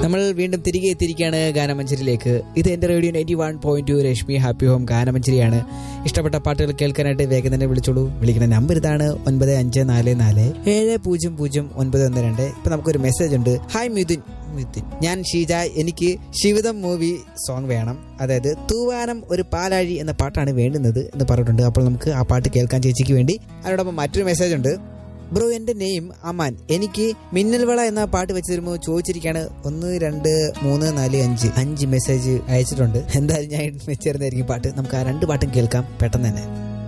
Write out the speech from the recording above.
നമ്മൾ വീണ്ടും തിരികെ എത്തിയിരിക്കുകയാണ് ഗാനമഞ്ചേരിയിലേക്ക് ഇത് എൻ്റെ radio ninety one point two Rashmi happy home ഗാനമഞ്ചേരിയാണ് ഇഷ്ടപ്പെട്ട പാട്ടുകൾ കേൾക്കാനായിട്ട് വേഗം തന്നെ വിളിച്ചോളൂ വിളിക്കുന്ന നമ്പർ ഇതാണ് ഒൻപത് അഞ്ച് നാല് നാല് ഏഴ് പൂജ്യം പൂജ്യം ഒൻപത് ഒന്ന് രണ്ട് ഇപ്പൊ നമുക്കൊരു മെസ്സേജ് ഉണ്ട് ഹായ് മിഥുൻ മിഥുൻ ഞാൻ ഷീജ എനിക്ക് ശിവദം മൂവി സോങ് വേണം അതായത് തൂവാനം ഒരു പാലാഴി എന്ന പാട്ടാണ് വേണ്ടുന്നത് എന്ന് പറഞ്ഞിട്ടുണ്ട് അപ്പോൾ നമുക്ക് ആ പാട്ട് കേൾക്കാൻ ചേച്ചിക്ക് വേണ്ടി അതിനോടൊപ്പം മറ്റൊരു മെസ്സേജ് ഉണ്ട് ബ്രോ എൻ്റെ നെയിം അമാൻ എനിക്ക് മിന്നൽവള എന്ന പാട്ട് വെച്ച് തരുമ്പോൾ ചോദിച്ചിരിക്കുകയാണ് ഒന്ന് രണ്ട് മൂന്ന് നാല് അഞ്ച് അഞ്ച് മെസ്സേജ് അയച്ചിട്ടുണ്ട് എന്തായാലും ഞാൻ വെച്ചിരുന്നായിരിക്കും പാട്ട് നമുക്ക് ആ രണ്ട് പാട്ടും കേൾക്കാം പെട്ടെന്ന് തന്നെ